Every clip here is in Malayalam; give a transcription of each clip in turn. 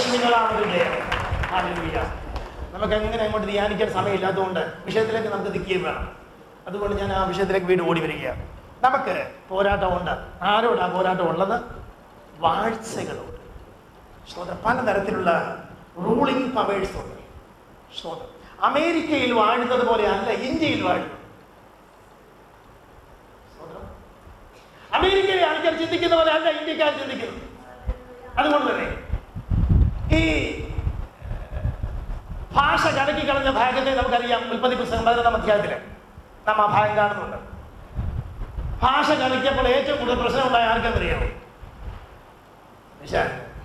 യേശുവിനാണ് ജയം ഹല്ലേലൂയ നമുക്ക് എങ്ങനെ അങ്ങോട്ട് ധ്യാനിക്കാൻ സമയമില്ലാത്തതുകൊണ്ട് വിഷയത്തിലേക്ക് നമുക്ക് നിൽക്കുകയും വേണം അതുകൊണ്ട് ഞാൻ ആ വിഷയത്തിലേക്ക് വീണ്ടും ഓടി വരികയാണ് നമുക്ക് പോരാട്ടമുണ്ട് ആരോടാ പോരാട്ടം ഉള്ളത് വാഴ്ചകളോട് ശ്രോത പലതരത്തിലുള്ള റൂളിംഗ് പവേഴ്സ് ഉണ്ട് ശ്രോത അമേരിക്കയിൽ വാഴുന്നത് പോലെ അല്ല ഇന്ത്യയിൽ വാഴുന്നത് ശ്രോതം. അമേരിക്കയിലെ ആൾക്കാർ ചിന്തിക്കുന്ന പോലെ അല്ല ഇന്ത്യക്കാർ ചിന്തിക്കുന്നത് അതുകൊണ്ട് തന്നെ ഈ ഭാഷ കലക്കി കളഞ്ഞ ഭാഗത്തെ നമുക്കറിയാം ഉൽപ്പത്തി പുസ്തകം പതിനൊന്നാം അധ്യായത്തില് നാം ആ ഭാഗം കാണുന്നുണ്ട് ഭാഷ കലക്കിയപ്പോൾ ഏറ്റവും കൂടുതൽ പ്രശ്നമുണ്ടായ ആർക്കെന്നറിയാമോ നിശാൻ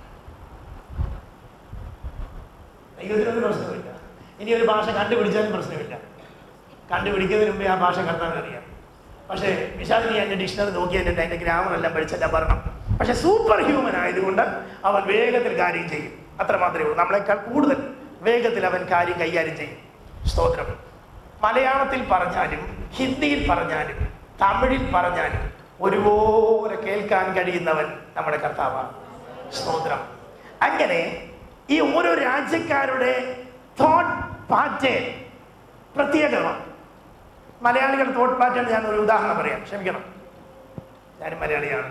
ദൈവത്തിനൊരു പ്രശ്നമില്ല ഇനി ഒരു ഭാഷ കണ്ടുപിടിച്ചാലും പ്രശ്നമില്ല കണ്ടുപിടിക്കുന്നതിന് മുമ്പേ ആ ഭാഷ കർത്താവിന് അറിയാം പക്ഷേ വിശാലിനി എൻ്റെ ഡിക്ഷണറി നോക്കി എന്നിട്ട് അതിൻ്റെ ഗ്രാമർ എല്ലാം പഠിച്ചെല്ലാം പറയണം പക്ഷെ സൂപ്പർ ഹ്യൂമൻ ആയതുകൊണ്ട് അവൻ വേഗത്തിൽ കാര്യം ചെയ്യും അത്ര മാത്രമേ ഉള്ളൂ നമ്മളെക്കാൾ കൂടുതൽ വേഗത്തിൽ അവൻ കാര്യം കൈകാര്യം ചെയ്യും സ്തോത്രം മലയാളത്തിൽ പറഞ്ഞാലും ഹിന്ദിയിൽ പറഞ്ഞാലും തമിഴിൽ പറഞ്ഞാലും ഒരുപോലെ കേൾക്കാൻ കഴിയുന്നവൻ നമ്മുടെ കർത്താവാണ് സ്തോത്രം അങ്ങനെ ഈ ഓരോ രാജ്യക്കാരുടെ തോട്ട് പാറ്റേൺ പ്രത്യേകമാണ് മലയാളികൾ തോട്ട് പാറ്റേൺ ഞാൻ ഒരു ഉദാഹരണം പറയാം ക്ഷമിക്കണം ഞാനും മലയാളിയാണ്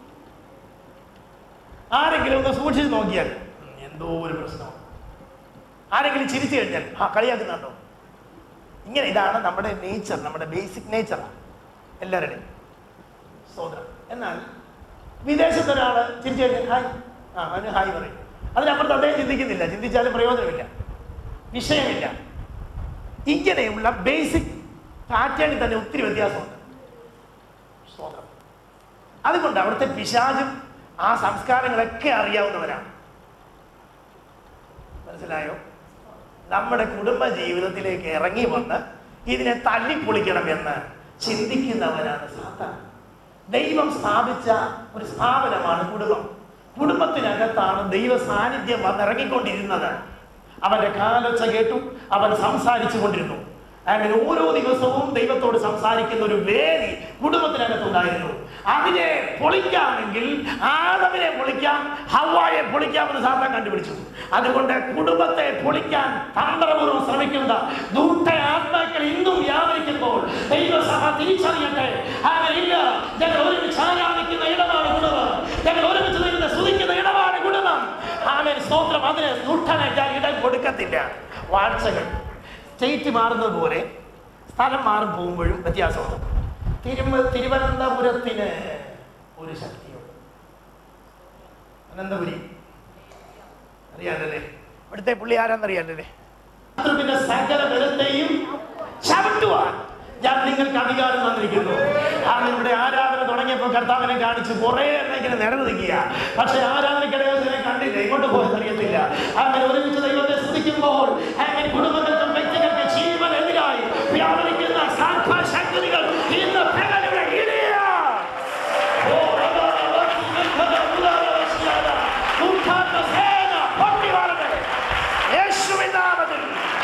ആരെങ്കിലും ഒന്ന് സൂക്ഷിച്ച് നോക്കിയാൽ ഉം, എന്തോ ഒരു പ്രശ്നം ആരെങ്കിലും ചിരിച്ചു കഴിഞ്ഞാൽ ആ കളിയാക്കുന്നുണ്ടോ ഇങ്ങനെ ഇതാണ് നമ്മുടെ നേച്ചർ നമ്മുടെ ബേസിക് നേച്ചറാണ് എല്ലാവരുടെയും സോദരം എന്നാൽ വിദേശത്ത് ഒരാൾ ചിരിച്ചു കഴിഞ്ഞാൽ ഹായ് ആ അവന് ഹായ് പറയും അതിനപ്പുറത്ത് അദ്ദേഹം ചിന്തിക്കുന്നില്ല ചിന്തിച്ചാലും പ്രയോജനമില്ല വിഷയമില്ല ഇങ്ങനെയുള്ള ബേസിക് പാറ്റേണിൽ തന്നെ ഒത്തിരി വ്യത്യാസമുണ്ട് സ്തോത്രം അതുകൊണ്ട് അവിടുത്തെ പിശാചും ആ സംസ്കാരങ്ങളൊക്കെ അറിയാവുന്നവരാണ് മനസ്സിലായോ നമ്മുടെ കുടുംബ ജീവിതത്തിലേക്ക് ഇറങ്ങി വന്ന് ഇതിനെ തല്ലിപ്പൊളിക്കണമെന്ന് ചിന്തിക്കുന്നവരാണ് സാത്താൻ ദൈവം സ്ഥാപിച്ച ഒരു സ്ഥാപനമാണ് കുടുംബം കുടുംബത്തിനകത്താണ് ദൈവ സാന്നിധ്യം വന്നിറങ്ങിക്കൊണ്ടിരുന്നത് അവന്റെ കാലൊച്ച കേട്ടു അവൻ സംസാരിച്ചു കൊണ്ടിരുന്നു അങ്ങനെ ഓരോ ദിവസവും ദൈവത്തോട് സംസാരിക്കുന്ന ഒരു വേദി കുടുംബത്തിനകത്തുണ്ടായിരുന്നു അതിനെ പൊളിക്കാമെങ്കിൽ ആദവിനെ പൊളിക്കാം ഹവായെ പൊളിക്കാമെന്ന് സാത്താൻ കണ്ടുപിടിച്ചു അതുകൊണ്ട് കുടുംബത്തെ പൊളിക്കാൻ തന്ത്രപൂർവ്വം ശ്രമിക്കുന്ന ദൂട്ട ആത്മാക്കൾ ഇന്നും വ്യാപരിക്കുമ്പോൾ ദൈവസഭ തിരിച്ചറിയട്ടെ അവരില്ല ഞങ്ങൾ ഒരുമിച്ച് ആരാധിക്കുന്ന ഇടമാണ് കുടുംബം ഞങ്ങൾ ഒരുമിച്ച് ദൈവത്തെ സ്തുതിക്കുന്ന ഇടമാണ് കുടുംബം ആമേൻ സ്തോത്രം അതിന് ദുഷ്ടനെ ഞാൻ ഇടം കൊടുക്കത്തില്ല വാഴ്ചകൾ സ്റ്റേറ്റ് മാറുന്നത് പോലെ സ്ഥലം മാറും പോകുമ്പോഴും വ്യത്യാസമുണ്ട് തിരുവ തിരുവനന്തപുരത്തിന് ഒരു ശക്തിയുണ്ട് അനന്തപുരി അറിയാലല്ലേ ഇവിടുത്തെ പുള്ളി ആരാന്നറിയാലല്ലേ ശത്രുവിന്റെ സകല ബലത്തെയും ചവിട്ടുവാൻ ഞാൻ നിങ്ങൾക്ക് അധികാരം തന്നിരിക്കുന്നു ആണ് ഇവിടെ ആരാധന തുടങ്ങിയപ്പോൾ കർത്താവിനെ കാണിച്ച് കുറെ എണ്ണം ഇങ്ങനെ നിരന്ന് നിൽക്കുക പക്ഷെ ആരാധനക്കിടയിൽ ഇതിനെ കണ്ടില്ല ഇങ്ങോട്ട് പോയത് അറിയത്തില്ല അങ്ങനെ ഒരുമിച്ച് ദൈവത്തെ സ്തുതിക്കുമ്പോൾ അങ്ങനെ കുടുംബങ്ങൾക്കും വ്യക്തികൾക്ക് ജീവനെതിരായി വ്യാപരിക്കുന്ന സർപ്പശക്തികൾ ഇന്ന് പകലിവിടെ ഇടിയ ഓ സേന പൊട്ടി വളരെ യേശുവിൻ നാമത്തിൽ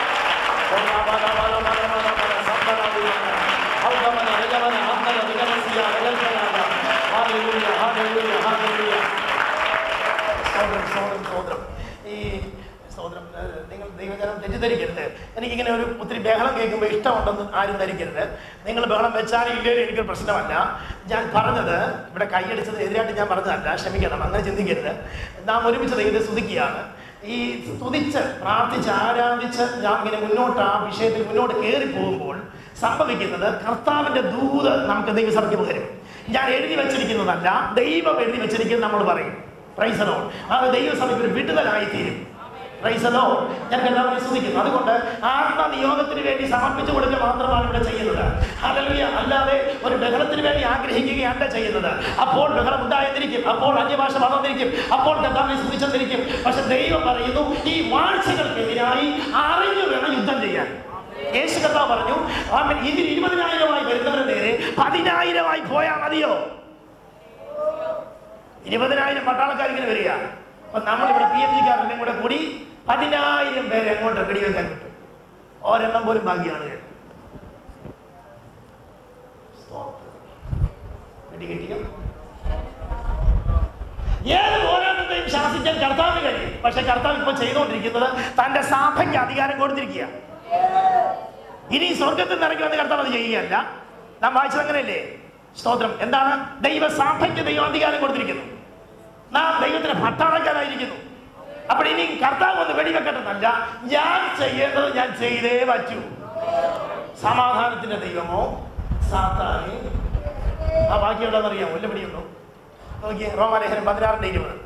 ഈ സ്തോത്രം ഏഹ്, നിങ്ങൾ ദൈവജനം തെറ്റിദ്ധരിക്കരുത് എനിക്കിങ്ങനെ ഒരു ഒത്തിരി ബഹളം കേൾക്കുമ്പോൾ ഇഷ്ടമുണ്ടെന്ന് ആരും ധരിക്കരുത് നിങ്ങൾ ബഹളം വെച്ചാലും ഇല്ലേലും എനിക്കൊരു പ്രശ്നമല്ല ഞാൻ പറഞ്ഞത് ഇവിടെ കൈയടിച്ചത് എതിരായിട്ട് ഞാൻ പറഞ്ഞതല്ല ക്ഷമിക്കണം അങ്ങനെ ചിന്തിക്കരുത് നാം ഒരുമിച്ച് ദൈവത്തെ സ്തുതിക്കുകയാണ് ഈ സ്തുതിച്ച് പ്രാർത്ഥിച്ച് ആരാധിച്ച് ഞാൻ ഇങ്ങനെ മുന്നോട്ട് ആ വിഷയത്തിൽ മുന്നോട്ട് കയറി പോകുമ്പോൾ സംഭവിക്കുന്നത് കർത്താവിന്റെ ദൂത് നമുക്ക് ദൈവസഭയ്ക്ക് പകരും ഞാൻ എഴുതി വെച്ചിരിക്കുന്നതല്ല ദൈവം എഴുതി വെച്ചിരിക്കുന്നത് നമ്മൾ പറയും പ്രൈസലോ അത് ദൈവസഭയ്ക്ക് ഒരു വിടുതലായി തീരും പ്രൈസലോ ഞാൻ കർത്താവിനെ സ്തുതിക്കുന്നു അതുകൊണ്ട് ആത്മനിയോഗത്തിന് വേണ്ടി സമർപ്പിച്ചു കൊടുക്കുക മാത്രമാണ് ഇവിടെ ചെയ്യുന്നത് ഹല്ലേലൂയ അല്ലാതെ ഒരു ബഹളത്തിന് വേണ്ടി ആഗ്രഹിക്കുകയല്ല ചെയ്യുന്നത് അപ്പോൾ ബഹളം ഉണ്ടായെന്നിരിക്കും അപ്പോൾ അന്യഭാഷ വന്നിരിക്കും അപ്പോൾ കർത്താവിനെ സ്തുതിച്ചെന്നിരിക്കും പക്ഷെ ദൈവം പറയുന്നു ഈ വാഴ്ചകൾക്കെതിരായി അറിഞ്ഞു വേണം യുദ്ധം ചെയ്യാൻ യേശു കർത്താവ് പറഞ്ഞു ആമേൻ ഇതിൽ ഇരുപതിനായിരമായി വരുന്നവരുടെ നേരെ പതിനായിരമായി പോയാൽ മതിയോ ഇരുപതിനായിരം പട്ടാളക്കാർ ഇങ്ങനെ വരിക അപ്പൊ നമ്മളിവിടെ പി എം ജിക്കാരെല്ലാം കൂടെ കൂടി പതിനായിരം പേരെ അങ്ങോട്ട് വെടിവെക്കാൻ കിട്ടും ഒരെണ്ണം പോലും ഭാഗ്യമാണ് കേട്ടോ. വെടി കിട്ടിയോ? ഏത് പോരാട്ടത്തെയും ശാസിക്കാൻ കർത്താവിന് കഴിയും പക്ഷെ കർത്താവ് ഇപ്പൊ ചെയ്തുകൊണ്ടിരിക്കുന്നത് തന്റെ സഭയ്ക്ക് അധികാരം കൊടുത്തിരിക്കുക ഇനി സ്വർഗത്തിൽ നിന്ന് ഇറങ്ങി വന്ന് കർത്താവ് അത് ചെയ്യുകയല്ല നാം വായിച്ചത് അങ്ങനെയല്ലേ സ്തോത്രം എന്താണ് ദൈവസഭയ്ക്ക് ദൈവം അധികാരം കൊടുത്തിരിക്കുന്നു നാം ദൈവത്തിന് പട്ടാളക്കാരായിരിക്കുന്നു അപ്പോൾ ഇനി കർത്താവ് ഒന്ന് വെടിവെക്കട്ടെന്നല്ല ഞാൻ ചെയ്യേണ്ടത് ഞാൻ ചെയ്തേ പറ്റൂ സമാധാനത്തിന്റെ ദൈവമോ സാത്താനെ ആ ബാക്കി എവിടെയെന്ന് അറിയാമോ വല്ല പിടിയുണ്ടോ നോക്കിയേ റോമാലേഖനം പതിനാറിന്റെ ഇരുപത്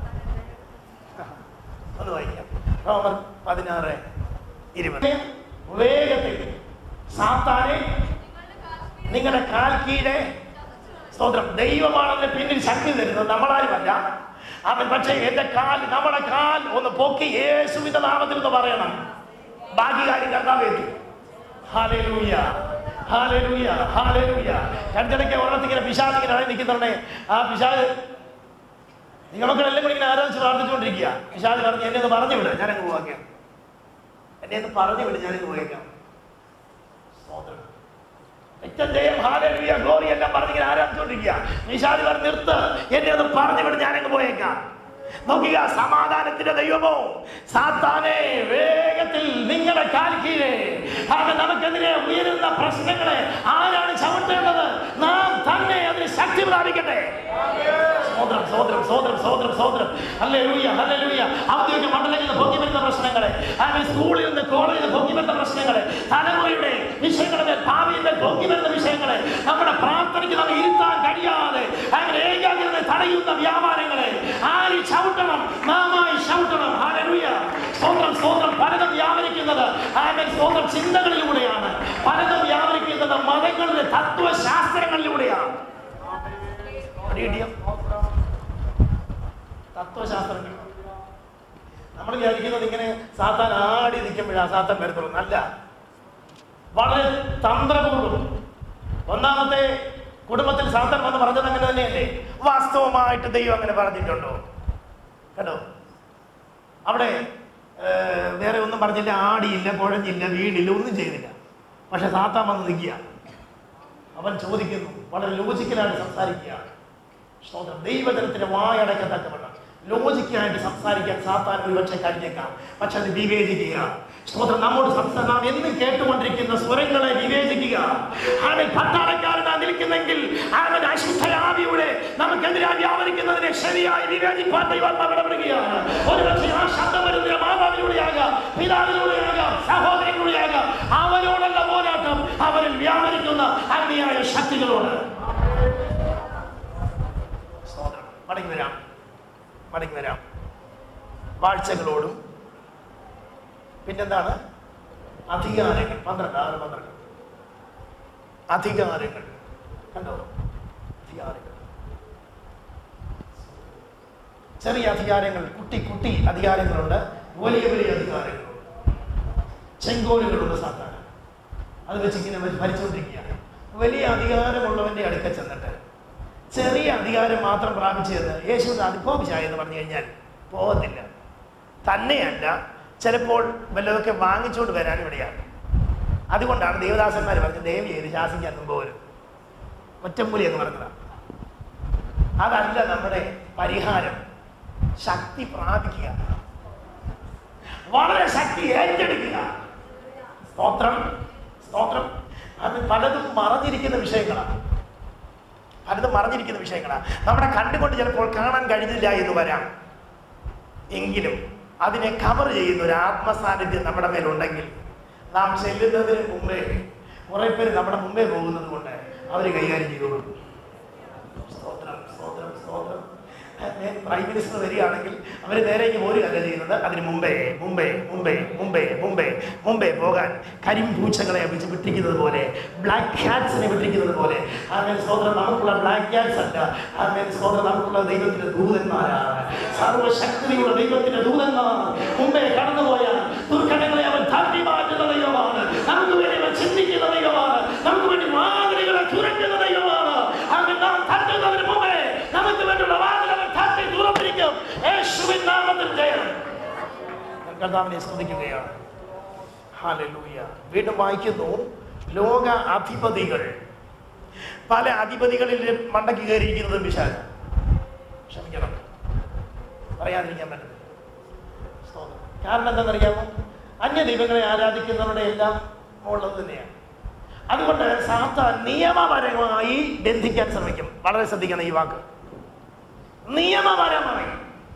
ഒന്ന് വായിക്കാം റോമർ പതിനാറ് ഇരുപത് വേഗത്തിൽ സാത്താനെ നിങ്ങളുടെ കാൽ കീഴെ സ്തോത്രം ദൈവമാണെന്ന് പിന്നിൽ ശക്തി തരുന്നത് നമ്മളാരുമല്ല അവൻ പക്ഷേ എന്റെ കാൽ നമ്മുടെ കാൽ ഒന്ന് പൊക്കി യേശുവിന്റെ നാമത്തിൽ എന്ന് പറയണം ബാക്കി കാര്യം കർത്താവ് ഏറ്റു ഹാലേലൂയ ഹാലേലൂയ ഹാലേലൂയ രണ്ടിടയ്ക്ക് ഒരെണ്ണത്തിങ്ങനെ പിശാച് ഇങ്ങനെ ഇറങ്ങി നിൽക്കുന്നുണ്ടേ ആ പിശാജ് നിങ്ങളൊക്കെ കൂടി ഇങ്ങനെ ആരാധിച്ച് പ്രാർത്ഥിച്ചുകൊണ്ടിരിക്കുക പിശാജ് പറഞ്ഞ് എന്നെ ഒന്ന് പറഞ്ഞു വിട് ഞാനങ്ങ് പോവാക്കാം എന്നെ ഒന്ന് പറഞ്ഞു വിട് ഞാനങ്ങ് പോയേക്കാം സ്തോത്രം ഏറ്റവും ജയം ഹാലലുയ ഗ്ലോറി എല്ലാം പറഞ്ഞിങ്ങനെ ആരാധിച്ചുകൊണ്ടിരിക്കുക നിഷാദ് പറഞ്ഞ് നിർത്ത് എന്നെ ഒന്ന് പറഞ്ഞു വിട് ഞാനങ്ങ് പോയേക്കാം നോക്കുക സമാധാനത്തിന്റെ ദൈവമോ സാത്താനെ വേഗത്തിൽ നിങ്ങളുടെ കാൽ കീഴേ അത് നമുക്കെതിരെ ഉയരുന്ന പ്രശ്നങ്ങളെ ആരാണ് ചവിട്ടേണ്ടത് നാം തന്നെ അതിന് ശക്തി പ്രാപിക്കട്ടെ സോദരം സോദരം സോദരം സോദരം സോദരം അല്ലേ ലൂയ അല്ലേ ലൂയ ഔദ്യോഗിക മണ്ഡലങ്ങളിൽ നിന്ന് പൊങ്ങി വരുന്ന പ്രശ്നങ്ങളെ അങ്ങനെ സ്കൂളിൽ നിന്ന് കോളേജിൽ നിന്ന് പൊങ്ങി വരുന്ന പ്രശ്നങ്ങളെ തലമുറയുടെ വിഷയങ്ങളെ ഭാവിയുടെ പൊങ്ങി വരുന്ന വിഷയങ്ങളെ നമ്മുടെ പ്രാർത്ഥനയ്ക്ക് നമ്മൾ ഇരുത്താൻ കഴിയാതെ അങ്ങനെ ഏകാഗ്രത തടയുന്ന വ്യാപാരങ്ങളെ ആര് ചവിട്ടണം നാമായി ചവിട്ടണം ഹാലലൂയ സ്വന്തം സ്വന്തം പലതും വ്യാപരിക്കുന്നത് ആമേൻ സ്വന്തം ചിന്തകളിലൂടെയാണ് പലതും വ്യാപരിക്കുന്നത് മതങ്ങളുടെ തത്വശാസ്ത്രങ്ങളിലൂടെയാണ് അടിയടിയം തത്വശാസ്ത്രങ്ങൾ നമ്മൾ വിചാരിക്കുന്നത് ഇങ്ങനെ സാത്താൻ ആടി നിൽക്കുമ്പോഴാണ് സാത്താൻ വരത്തുള്ളൂ നല്ല വളരെ തന്ത്രപൂർവ്വം ഒന്നാമത്തെ കുടുംബത്തിൽ സാത്താൻ വന്ന് പറഞ്ഞത് അങ്ങനെ തന്നെയല്ലേ വാസ്തവമായിട്ട് ദൈവം അങ്ങനെ പറഞ്ഞിട്ടുണ്ടോ കേട്ടോ അവിടെ ഏർ, വേറെ ഒന്നും പറഞ്ഞില്ല ആടിയില്ല കുഴഞ്ഞില്ല വീണില്ല ഒന്നും ചെയ്തില്ല പക്ഷെ സാത്താൻ വന്ന് നിൽക്കുക അവൻ ചോദിക്കുന്നു വളരെ ലോജിക്കലായിട്ട് സംസാരിക്കുക സ്തോത്രം ദൈവജനത്തിന്റെ വായടക്കത്തക്കവണ്ണം ലോജിക്കായിട്ട് സംസാരിക്കാൻ സാത്താൻ ഒരുപക്ഷെ കഴിഞ്ഞേക്കാം പക്ഷെ അത് വിവേചിക്കുക സ്തോത്രം നമ്മോട് സംസാരം നാം എന്നും കേട്ടുകൊണ്ടിരിക്കുന്ന സ്വരങ്ങളെ വിവേചിക്കുക അവൻ പട്ടാളക്കാരനാ നിൽക്കുന്നെങ്കിൽ അവൻ അശുദ്ധരാവിയുടെ നമുക്കെതിരായി വ്യാപരിക്കുന്നതിനെ ശരിയായി വിവേചിപ്പാൻ ദൈവം ഇടപെടുകയാണ് ഒരുപക്ഷെ ആ ശബ്ദം വരുന്ന മാതാവിലൂടെയാകാം പിതാവിലൂടെയാകാം സഹോദരങ്ങളിലൂടെയാകാം അവരോടുള്ള പോരാട്ടം അവരിൽ വ്യാപരിക്കുന്ന അഗ്നിയായ ശക്തികളോട് സ്തോത്രം മടങ്ങി വരാം മടങ്ങി വരാം വാഴ്ചകളോടും പിന്നെന്താണ് അധികാരങ്ങൾ പന്ത്രണ്ട് ആറ് പന്ത്രണ്ട് അധികാരങ്ങൾ കണ്ടോ അധികാരങ്ങൾ ചെറിയ അധികാരങ്ങൾ കുട്ടി കുട്ടി അധികാരങ്ങളുണ്ട് വലിയ വലിയ അധികാരങ്ങളുണ്ട് ചെങ്കോലുകളുണ്ട് സാധാരണ അത് വെച്ച് ഇങ്ങനെ അവർ ഭരിച്ചുകൊണ്ടിരിക്കുകയാണ് വലിയ അധികാരമുള്ളവന്റെ അടുക്ക ചെന്നിട്ട് ചെറിയ അധികാരം മാത്രം പ്രാപിച്ചെന്ന് യേശുവിന് അനുഭവിച്ചായി എന്ന് പറഞ്ഞു കഴിഞ്ഞാൽ പോകത്തില്ല തന്നെയല്ല ചിലപ്പോൾ വല്ലതൊക്കെ വാങ്ങിച്ചുകൊണ്ട് വരാൻ ഇവിടെയാണ് അതുകൊണ്ടാണ് ദേവദാസന്മാർ പറഞ്ഞത് ദയവ് ചെയ്ത് ശാസിക്കാൻ മുമ്പ് വരും ഒറ്റമൂലി എന്ന് പറഞ്ഞതാണ് അതല്ല നമ്മുടെ പരിഹാരം ശക്തി പ്രാപിക്കുക വളരെ ശക്തി ഏറ്റെടുക്കുക സ്തോത്രം സ്തോത്രം അത് പലതും മറഞ്ഞിരിക്കുന്ന വിഷയങ്ങളാണ് പലതും മറഞ്ഞിരിക്കുന്ന വിഷയങ്ങളാണ് നമ്മുടെ കണ്ടുകൊണ്ട് ചിലപ്പോൾ കാണാൻ കഴിഞ്ഞില്ല എന്ന് വരാം എങ്കിലും അതിനെ കവർ ചെയ്യുന്ന ഒരു ആത്മസാന്നിധ്യം നമ്മുടെ മേലുണ്ടെങ്കിൽ നാം ചെല്ലുന്നതിന് മുമ്പേ കുറെ പേര് നമ്മുടെ മുമ്പേ പോകുന്നത് കൊണ്ട് അവർ കൈകാര്യം ചെയ്തോളും സ്തോത്രം സ്തോത്രം സ്തോത്രം ഞാൻ പ്രൈം മിനിസ്റ്റർ വരികയാണെങ്കിൽ അവർ നേരേക്ക് പോരുകയല്ല ചെയ്യുന്നത് അതിന് മുമ്പേ മുമ്പേ മുമ്പേ മുമ്പേ മുമ്പേ മുമ്പേ പോകാൻ കരിമ്പൂച്ചകളെ വെച്ച് വിട്ടിരിക്കുന്നത് പോലെ ബ്ലാക്ക് ക്യാറ്റ്സിനെ വിട്ടിരിക്കുന്നത് പോലെ അങ്ങനെ സ്തോത്രം നമുക്കുള്ള ബ്ലാക്ക് ക്യാറ്റ്സ് അല്ല അങ്ങനെ സ്തോത്രം നമുക്കുള്ള ദൈവത്തിന്റെ ദൂതന്മാരാണ് സർവശക്തിയുള്ള ദൈവത്തിന്റെ ദൂതന്മാർ മുമ്പേ കടന്നുപോയ ദുർഘടങ്ങളെ അവൻ തട്ടി മാറ്റുന്ന ദൈവമാണ് നമുക്ക് വേണ്ടി അവൻ ചിന്തിക്കുന്ന ദൈവമാണ് നമുക്ക് വേണ്ടി മാതിരികളെ തുറക്കുന്ന ദൈവമാണ് അങ്ങനെ നാം തട്ടുന്നതിന് മുമ്പേ നമുക്ക് വേണ്ടിയുള്ള വാതിൽ അവൻ തട്ടി തുറന്നിരിക്കും യേശുവിൻ നാമത്തിൽ ജയം ഞാൻ കർത്താവിനെ സ്തുതിക്കുകയാണ് ഹാലലൂയ വീണ്ടും വായിക്കുന്നു ലോക അധിപതികൾ പല അധിപതികളിൽ മണ്ടയ്ക്ക് കയറിയിരിക്കുന്നത് വിശാല ക്ഷമിക്കണം പറയാതിരിക്കാൻ പറ്റും സ്തോത്രം. കാരണം എന്താണെന്നറിയാമോ അന്യ ദൈവങ്ങളെ ആരാധിക്കുന്നവരുടെ എല്ലാം ഉള്ളത് തന്നെയാണ് അതുകൊണ്ട് സാത്താൻ നിയമപരമായി ബന്ധിക്കാൻ ശ്രമിക്കും വളരെ ശ്രദ്ധിക്കണം ഈ വാക്ക് നിയമപരമായി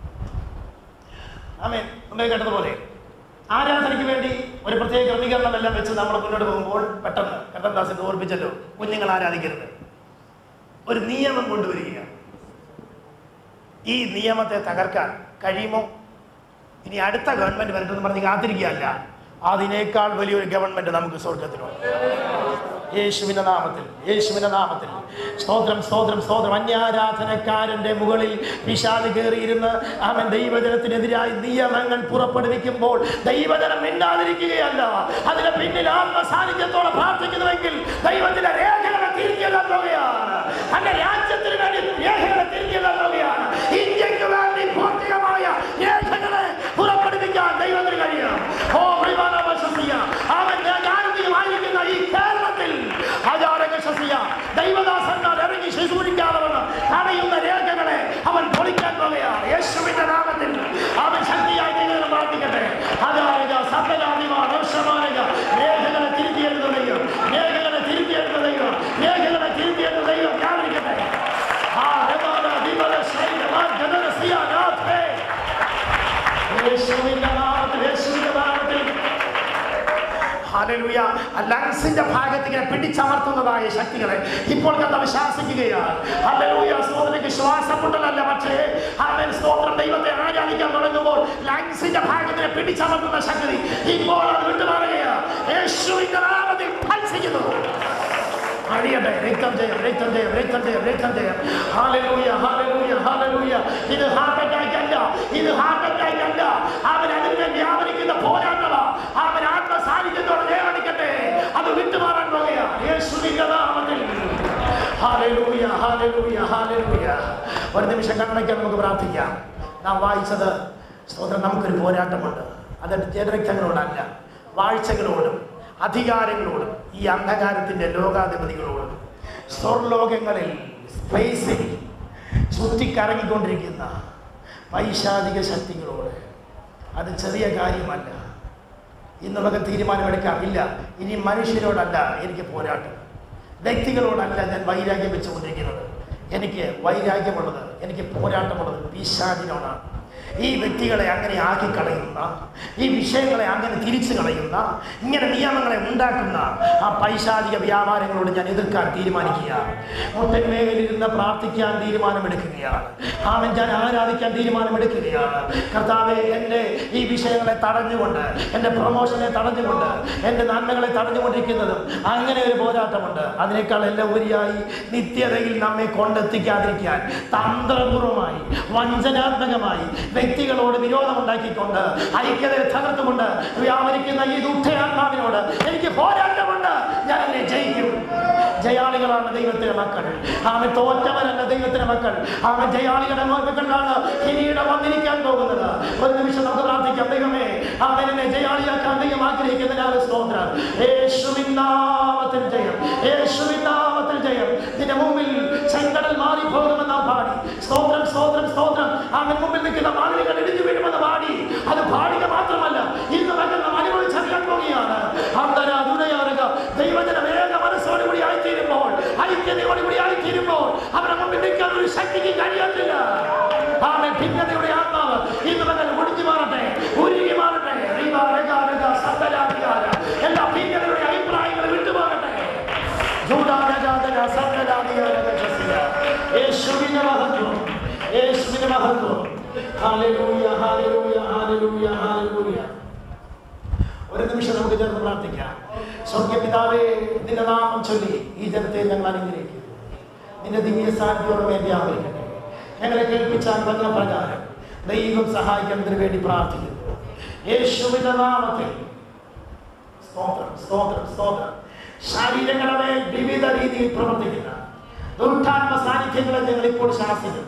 ആമേൻ മുമ്പേ കേട്ടതുപോലെ ആരാധനയ്ക്ക് വേണ്ടി ഒരു പ്രത്യേക ക്രമീകരണം എല്ലാം വെച്ച് നമ്മൾ മുന്നോട്ട് പോകുമ്പോൾ പെട്ടെന്ന് കട്ടൻദാസിന്റെ ഓർപ്പിച്ചല്ലോ കുഞ്ഞുങ്ങൾ ആരാധിക്കരുത് ഒരു നിയമം കൊണ്ടുവരിക ഈ നിയമത്തെ തകർക്കാൻ കഴിയുമോ ഇനി അടുത്ത ഗവൺമെന്റ് വരട്ടെന്ന് പറഞ്ഞ് കാത്തിരിക്കുകയല്ല അതിനേക്കാൾ വലിയൊരു ഗവൺമെന്റ് നമുക്ക് സ്വർഗത്തിലുണ്ട് യേശുവിന്റെ നാമത്തിൽ യേശുവിന്റെ നാമത്തിൽ സ്തോത്രം സ്തോത്രം സ്തോത്രം അന്യാരാധനക്കാരന്റെ മുകളിൽ വിഷാദ് കയറിയിരുന്ന് അവൻ ദൈവജനത്തിനെതിരായി നിയമങ്ങൾ പുറപ്പെടുവിക്കുമ്പോൾ ദൈവജനം മിണ്ടാതിരിക്കുകയല്ല അതിന് പിന്നിൽ ആത്മസാന്നിധ്യത്തോടെ പ്രാർത്ഥിക്കുന്നുവെങ്കിൽ ദൈവത്തിന്റെ രേഖകളെ തിരിഞ്ഞെല്ലാൻ പോകുകയാണ് തന്റെ രാജ്യത്തിന് വേണ്ടി രേഖകളെ തിരിഞ്ഞെല്ലാൻ പോകുകയാണ് ഇന്ത്യക്ക് വേണ്ടി ഭൗതികമായ രേഖകളെ പുറപ്പെടുവിക്കാൻ ദൈവത്തിന് കഴിയണം ഓ പ്രിയമാനവശസിയ അവൻ ഗാന്ധികമായിരിക്കുന്ന ഈ കേരളത്തിൽ ആചാരകശസിയ ദൈവദാസന്മാർ ഇറങ്ങി ശുശ്രൂഷിക്കാതവണ്ണം തടയുന്ന രേഖകളെ അവൻ പൊളിക്കാൻ പോകുകയാണ് യേശുവിന്റെ നാമത്തിൽ അവൻ ശക്തിയായി ദൈവം പ്രാർത്ഥിക്കട്ടെ ആചാരക സത്യജാതിമാർ രോഷമാരക രേഖകളെ തിരുത്തിയെടുത്ത ദൈവം രേഖകളെ തിരുത്തിയെടുത്ത ദൈവം രേഖകളെ തിരുത്തിയെടുത്ത ദൈവം ഞാൻ വിളിക്കട്ടെ ആ രമാന വിമല ശൈലമാ ജനരസിയ നാഥേ യേശുവിന്റെ നാമത്തിൽ യേശുവിന്റെ നാമത്തിൽ ഹല്ലേലൂയ ലങ്സിന്റെ ഭാഗത്ത് ഇങ്ങനെ പിടിച്ചമർത്തുന്നതായ ശക്തികളെ ഇപ്പോൾ കർത്താവ് ശാസിക്കുകയാണ് ഹല്ലേലൂയ സ്തോത്രയ്ക്ക് ശ്വാസമുട്ടലല്ല പക്ഷേ അവൻ സ്തോത്രം ദൈവത്തെ ആരാധിക്കാൻ തുടങ്ങുമ്പോൾ ലങ്സിന്റെ ഭാഗത്തിനെ പിടിച്ചമർത്തുന്ന ശക്തി ഇപ്പോൾ അത് വിട്ടുമാറുകയാണ് യേശുവിന്റെ നാമത്തിൽ ഭത്സിക്കുന്നു അറിയട്ടെ രക്തം ചെയ്യാം രക്തം ചെയ്യാം രക്തം ചെയ്യാം രക്തം ചെയ്യാം ഹാലലൂയ ഹാലലൂയ ഹാലലൂയ ഇത് ഹാർട്ട് അറ്റാക്ക് അല്ല ഇത് ഹാർട്ട് അറ്റാക്ക് അല്ല അവൻ അതിന്റെ വ്യാപരിക്കുന്ന പോരാട്ടമാ അവൻ ആത്മസാന്നിധ്യത്തോടെ ദേവണിക്കട്ടെ അത് വിട്ടുമാറാൻ പോകുകയാണ് യേശുവിന്റെ നാമത്തിൽ ഹാലലൂയ ഹാലലൂയ ഹാലലൂയ ഒരു നിമിഷം കണ്ണടയ്ക്കാൻ നമുക്ക് പ്രാർത്ഥിക്കാം നാം വായിച്ചത് സ്തോത്രം നമുക്കൊരു പോരാട്ടമുണ്ട് അത് ജനരക്തങ്ങളോടല്ല വാഴ്ചകളോടും അധികാരങ്ങളോടും ഈ അന്ധകാരത്തിന്റെ ലോകാധിപതികളോടും സ്വർലോകങ്ങളിൽ സ്പേസിൽ ചുറ്റിക്കറങ്ങിക്കൊണ്ടിരിക്കുന്ന പൈശാചിക ശക്തികളോട് അത് ചെറിയ കാര്യമല്ല ഇന്ന് നമുക്ക് തീരുമാനമെടുക്കാം ഇല്ല ഇനി മനുഷ്യരോടല്ല എനിക്ക് പോരാട്ടം വ്യക്തികളോടല്ല ഞാൻ വൈരാഗ്യം വെച്ചുകൊണ്ടിരിക്കുന്നത് എനിക്ക് വൈരാഗ്യമുള്ളത് എനിക്ക് പോരാട്ടമുള്ളത് പിശാചിനോടാണ് ഈ വ്യക്തികളെ അങ്ങനെ ആക്കി കളയുന്ന ഈ വിഷയങ്ങളെ അങ്ങനെ തിരിച്ചു കളയുന്ന ഇങ്ങനെ നിയമങ്ങളെ ഉണ്ടാക്കുന്ന ആ പൈശാചിക വ്യാപാരങ്ങളോട് ഞാൻ എതിർക്കാൻ തീരുമാനിക്കുകയാണ് മുട്ടൻ മേഖലയിരുന്ന് പ്രാർത്ഥിക്കാൻ തീരുമാനമെടുക്കുകയാണ് അവൻ ഞാൻ ആരാധിക്കാൻ തീരുമാനമെടുക്കുകയാണ് കർത്താവെ എൻ്റെ ഈ വിഷയങ്ങളെ തടഞ്ഞുകൊണ്ട് എൻ്റെ പ്രൊമോഷനെ തടഞ്ഞുകൊണ്ട് എൻ്റെ നന്മകളെ തടഞ്ഞുകൊണ്ടിരിക്കുന്നതും അങ്ങനെ ഒരു പോരാട്ടമുണ്ട് അതിനേക്കാൾ എല്ലാം ഉപരിയായി നിത്യതയിൽ നമ്മെ കൊണ്ടെത്തിക്കാതിരിക്കാൻ തന്ത്രപൂർവമായി വഞ്ചനാത്മകമായി വ്യക്തികളോട് വിരോധമുണ്ടാക്കിക്കൊണ്ട് ഐക്യതയെ തകർത്തുകൊണ്ട് വ്യാപരിക്കുന്ന ഈ ദുഃഖയാത്മാവിനോട് എനിക്ക് പോരാട്ടമുണ്ട് ഞാൻ എന്നെ ജയിക്കും ജയാളികളാണ് ദൈവത്തിന്റെ മക്കൾ ആമൻ തോറ്റവരല്ല ദൈവത്തിന്റെ മക്കൾ ആമൻ ജയാളികളുടെ മക്കളിലാണ് കിരീടം വന്നിരിക്കാൻ പോകുന്നത് ഒരു നിമിഷം നമുക്ക് പ്രാർത്ഥിക്കാം ദൈവമേ അവൻ എന്നെ ജയാളിയാക്കാൻ ദൈവം ആഗ്രഹിക്കുന്നതിനാൽ സ്തോത്രം യേശുവിൻ നാമത്തിൽ ജയം യേശുവിൻ നാമത്തിൽ ജയം നിന്റെ മുമ്പിൽ ചെങ്കടൽ മാറിപ്പോകുമെന്ന് നാം പാടി സ്തോത്രം സ്തോത്രം സ്തോത്രം അവൻ മുമ്പിൽ നിൽക്കുന്ന മാലിന്യങ്ങൾ ഇടിഞ്ഞു വീഴുമെന്ന് പാടി അത് പാടുക മാത്രമല്ല ഇന്ന് മകൻ നാം അനുഭവിച്ചറിയാൻ പോകുകയാണ് അന്തര ദുരയാറുക ദൈവജന വേഗ മനസ്സോടുകൂടി ആയിത്തീരുമ്പോൾ ഐക്യതയോടുകൂടി ആയിത്തീരുമ്പോൾ അവരുടെ മുമ്പിൽ നിൽക്കാൻ ഒരു ശക്തിക്ക് കഴിയത്തില്ല ആമേ ഭിന്നതയുടെ ആത്മാവ് ഇന്ന് മകൻ ഒടിഞ്ഞു മാറട്ടെ ഉരുകി മാറട്ടെ റീവ, രഗ, രഗ, സന്തരാധികാര. എല്ലാ ഭിന്നതയുടെ അഭിപ്രായങ്ങളും വിട്ടുമാറട്ടെ ജൂഡാനജാതന സന്തരാധികാരകശസ്യ. യേശുവിന്റെ മഹത്വം യേശുവിന്റെ മഹത്വം ഹല്ലേലൂയ ഹല്ലേലൂയ ഹല്ലേലൂയ ഹല്ലേലൂയ ഒരു നിമിഷം നമുക്ക് ചേർന്ന് പ്രാർത്ഥിക്കാം സ്വർഗപിതാവേ നിന്റെ നാമം ചൊല്ലി ഈ ജനത്തെ ഞങ്ങൾ അനുഗ്രഹിക്കുന്നു നിന്റെ ദിവ്യ സാന്നിധ്യോടെ വേണ്ടി ആഗ്രഹിക്കട്ടെ ഞങ്ങളെ കേൾപ്പിച്ചാൽ വന്ന പ്രകാരം ദൈവം സഹായിക്കുന്നതിന് വേണ്ടി പ്രാർത്ഥിക്കുന്നു യേശുവിന്റെ നാമത്തിൽ സ്തോത്രം സ്തോത്രം സ്തോത്രം ശരീരങ്ങളുടെ മേൽ വിവിധ രീതിയിൽ പ്രവർത്തിക്കുന്ന ദുർഗാത്മ സാന്നിധ്യങ്ങളെ ഞങ്ങൾ ഇപ്പോൾ ശാസിക്കുന്നു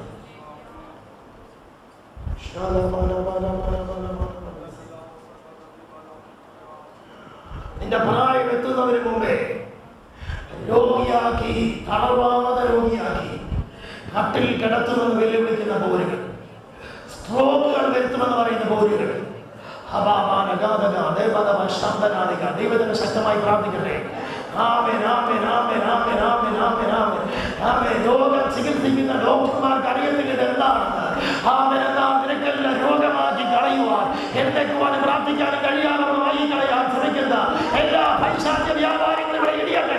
നിന്റെ പ്രായം എത്തുന്നതിന് മുമ്പേ രോഗിയാക്കി തളർവാത രോഗിയാക്കി കട്ടിൽ കിടത്തുമെന്ന് വെല്ലുവിളിക്കുന്ന പോരുകൾ സ്ട്രോക്കുകൾ വരുത്തുമെന്ന് പറയുന്ന പോരുകൾ അപാപാനഗാതക, ദേവതവ ശാന്തനാദിക. ദൈവത്തിന് ശക്തമായി പ്രാർത്ഥിക്കട്ടെ ആമേൻ, ആമേൻ, ആമേൻ, ആമേൻ, ആമേൻ, ആമേൻ, ആമേൻ. ആമേൻ. രോഗം ചികിത്സിക്കുന്ന ഡോക്ടർമാർക്ക് അറിയത്തില്ല ഇത് എന്താണെന്ന് ആമേൻ എന്നാൽ നിനക്കെല്ലാം രോഗമാക്കി കളയുവാൻ എന്തൊക്കെയാണ് പ്രാർത്ഥിക്കാനും കഴിയാതെ വായി കളയാൻ ശ്രമിക്കുന്ന എല്ലാ പൈശാച വ്യാപാരങ്ങളും ഇവിടെ ഇടിയട്ടെ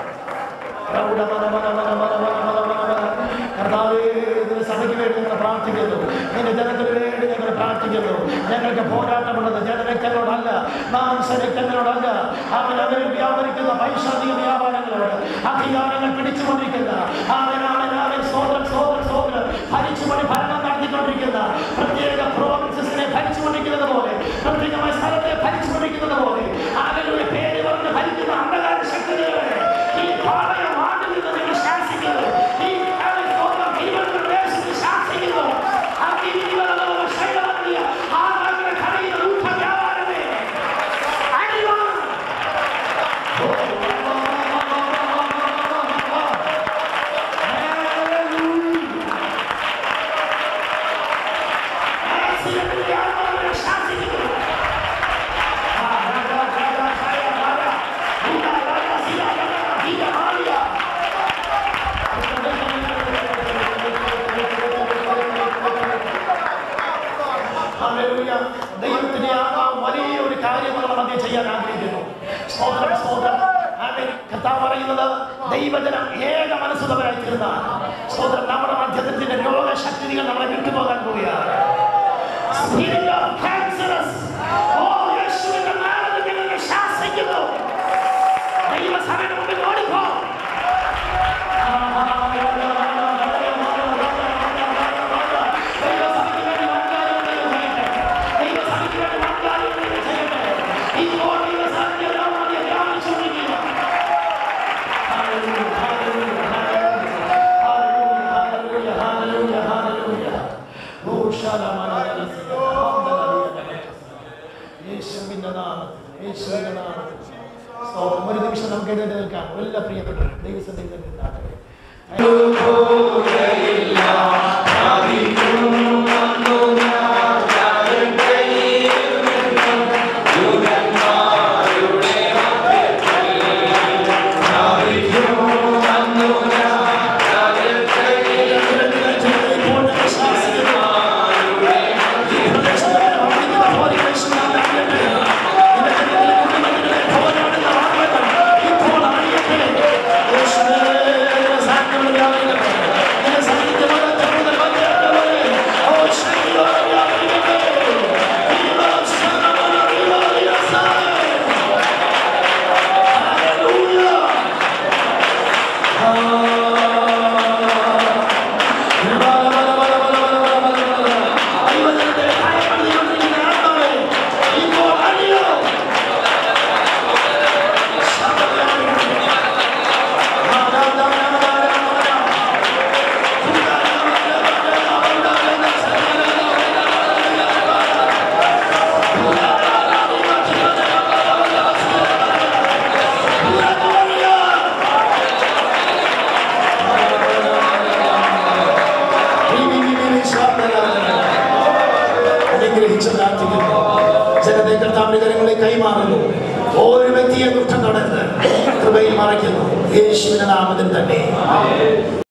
കർത്താവേ ഇതിന് സഭയ്ക്ക് വേണ്ടി ഞങ്ങൾ പ്രാർത്ഥിക്കുന്നു നിന്റെ ജനത്തിന് വേണ്ടി ഞങ്ങൾ പ്രാർത്ഥിക്കുന്നു ഞങ്ങൾക്ക് പോരാട്ടമുള്ളത് ജനരക്തങ്ങളോടല്ല മാംസരക്തങ്ങളോടല്ല അവൻ അവരിൽ വ്യാപരിക്കുന്ന പൈശാചിക വ്യാപാരങ്ങളോട് അധികാരങ്ങൾ പിടിച്ചുകൊണ്ടിരിക്കുന്ന അവൻ അവൻ അവൻ സ്വോത്രം സ്വോത്രം സ്വോത്രം ഭരിച്ചുകൊണ്ട് ഭരണം നടത്തിക്കൊണ്ടിരിക്കുന്ന പ്രത്യേക പ്രോവിൻസസിനെ ഭരിച്ചുകൊണ്ടിരിക്കുന്നത് പോലെ പ്രത്യേകമായ സ്ഥലത്തെ ഭരിച്ചുകൊണ്ടിരിക്കുന്നത് പോലെ അവരുടെ പേര് പറഞ്ഞ് ഭരിക്കുന്ന അന്ധകാര ശക്തികളെ ഈ പാളയം ആണ്ടിൽ നിന്ന് നിങ്ങൾ ശാസിക്കുന്നു ഈ അവൻ സ്വന്തം ദൈവങ്ങളുടെ ദേശത്ത് ശാസിക്കുന്നു അഗ്നിവിധികളുള്ള ശൈലമണിയ ആരാധന കടയിൽ ഊഹ വ്യാപാരമേ അടിവാണ് ഹല്ലേലൂയ. ദൈവത്തിന്റെ ആത്മാവ് വലിയ ഒരു കാര്യം നമ്മുടെ മധ്യ ചെയ്യാൻ ആഗ്രഹിക്കുന്നു സ്തോത്രം സ്തോത്രം ആമേൻ. കർത്താവ് പറയുന്നത് ദൈവജനം ഏക മനസ്സുള്ളവരായി തീർന്ന സ്തോത്രം നമ്മുടെ മധ്യത്തിന്റെ രോഗശക്തികൾ നമ്മളെ വിട്ടുപോകാൻ പോവുകയാണ് Spirit of cancerous. ഓ, യേശുവിന്റെ നാമത്തിൽ ഞങ്ങൾ ശാസിക്കുന്നു. ദൈവസഭയുടെ മുമ്പിൽ ഓടിപ്പോ ദൈവസഭയ്ക്ക് വേണ്ടി വാഗ്ദാനം ദൈവം ചെയ്യട്ടെ. ദൈവസഭയ്ക്ക് വേണ്ടി വാഗ്ദാനം ദൈവം ചെയ്യട്ടെ. ഇപ്പോൾ ദൈവസഭയ്ക്ക് എല്ലാം മതി ധ്യാനിച്ചുകൊണ്ടിരിക്കുക. Hallelujah, hallelujah, hallelujah, hallelujah, hallelujah. ഓ, ശാലമനരസിക, ഹംദലലിയ. യേശുവിന്റെ നാമത്തിൽ യേശുവിന്റെ നാമത്തിൽ സ്തോത്രം. ഒരു നിമിഷം നമുക്ക് എഴുന്നേറ്റ് നിൽക്കാം എല്ലാ പ്രിയപ്പെട്ടവരും ദൈവസഭയിൽ നിന്നാകട്ടെ അനുഗ്രഹിച്ച് പ്രാർത്ഥിക്കുന്നു ജനത്തെ കർത്താവിന്റെ കരങ്ങളെ കൈമാറുന്നു ഓരോ വ്യക്തിയെ കുറ്റം തുടർന്ന് കൃപയിൽ മറയ്ക്കുന്നു യേശുവിന്റെ നാമത്തിൽ തന്നെ